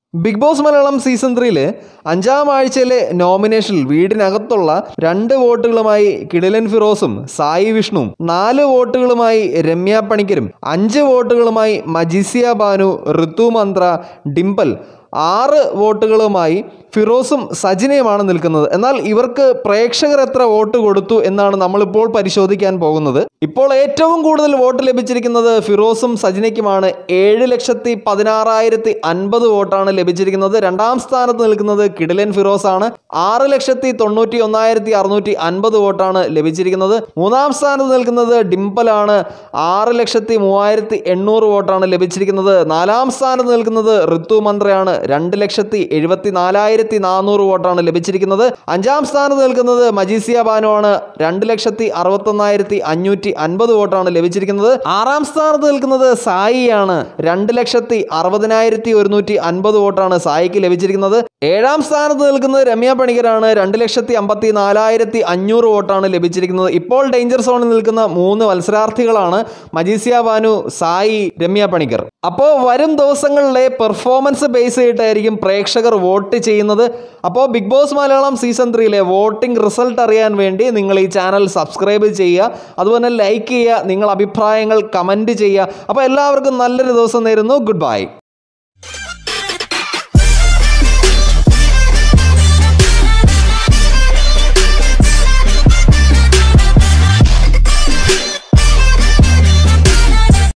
big boss Malayalam season ത്രീയില് അഞ്ചാം ആഴ്ചയിലെ നോമിനേഷനിൽ വീടിനകത്തുള്ള രണ്ട് വോട്ടുകളുമായി കിടിലൻ ഫിറോസും സായി വിഷ്ണുവും നാല് വോട്ടുകളുമായി രമ്യ പണിക്കരും അഞ്ച് വോട്ടുകളുമായി മജിസിയ ബാനു ഋതു മന്ത്ര ഡിംപൽ ആറ് വോട്ടുകളുമായി ഫിറോസും സജിനയുമാണ് നിൽക്കുന്നത് എന്നാൽ ഇവർക്ക് പ്രേക്ഷകർ എത്ര വോട്ട് കൊടുത്തു എന്നാണ് നമ്മളിപ്പോൾ പരിശോധിക്കാൻ പോകുന്നത് ഇപ്പോൾ ഏറ്റവും കൂടുതൽ വോട്ട് ലഭിച്ചിരിക്കുന്നത് ഫിറോസും സജിനയ്ക്കുമാണ് ഏഴ് ലക്ഷത്തി പതിനാറായിരത്തി അൻപത് വോട്ടാണ് ലഭിച്ചിരിക്കുന്നത് രണ്ടാം സ്ഥാനത്ത് നിൽക്കുന്നത് കിടിലൻ ഫിറോസ് ആണ് ആറ് ലക്ഷത്തി തൊണ്ണൂറ്റി ഒന്നായിരത്തി അറുന്നൂറ്റി അൻപത് വോട്ടാണ് ലഭിച്ചിരിക്കുന്നത് മൂന്നാം സ്ഥാനത്ത് നിൽക്കുന്നത് ഡിംപലാണ് ആറ് ലക്ഷത്തി മൂവായിരത്തി എണ്ണൂറ് വോട്ടാണ് ലഭിച്ചിരിക്കുന്നത് നാലാം സ്ഥാനത്ത് നിൽക്കുന്നത് ഋതു മന്ത്രയാണ് രണ്ട് ലക്ഷത്തി എഴുപത്തി നാലായിരത്തി നാനൂറ് വോട്ടാണ് ലഭിച്ചിരിക്കുന്നത് അഞ്ചാം സ്ഥാനത്ത് നിൽക്കുന്നത് മജീസിയ ബാനു ആണ് രണ്ട് ലക്ഷത്തി അറുപത്തൊന്നായിരത്തി അഞ്ഞൂറ്റി അൻപത് വോട്ടാണ് ലഭിച്ചിരിക്കുന്നത് ആറാം സ്ഥാനത്ത് നിൽക്കുന്നത് സായിയാണ് രണ്ട് ലക്ഷത്തി അറുപതിനായിരത്തി ഒരുന്നൂറ്റി അൻപത് വോട്ടാണ് സായിക്ക് ലഭിച്ചിരിക്കുന്നത് ഏഴാം സ്ഥാനത്ത് നിൽക്കുന്നത് രമ്യ പണിക്കരാണ് രണ്ട് ലക്ഷത്തി അമ്പത്തി നാലായിരത്തി അഞ്ഞൂറ് വോട്ടാണ് ലഭിച്ചിരിക്കുന്നത് ഇപ്പോൾ ഡേഞ്ചർ സോണിൽ നിൽക്കുന്ന മൂന്ന് മത്സരാർത്ഥികളാണ് മജീസിയ ബാനു സായി രമ്യ പണിക്കർ അപ്പോൾ വരും ദിവസങ്ങളിലെ പെർഫോമൻസ് ബേസ് ചെയ്തിട്ടായിരിക്കും പ്രേക്ഷകർ വോട്ട് ചെയ്യുന്നത് അപ്പോൾ ബിഗ് ബോസ് മലയാളം സീസൺ ത്രീയിലെ വോട്ടിംഗ് റിസൾട്ട് അറിയാൻ വേണ്ടി നിങ്ങൾ ഈ ചാനൽ സബ്സ്ക്രൈബ് ചെയ്യുക അതുപോലെ ലൈക്ക് ചെയ്യുക നിങ്ങൾ അഭിപ്രായങ്ങൾ കമൻറ്റ് ചെയ്യുക അപ്പോൾ എല്ലാവർക്കും നല്ലൊരു ദിവസം നേരുന്നു ഗുഡ് ബൈ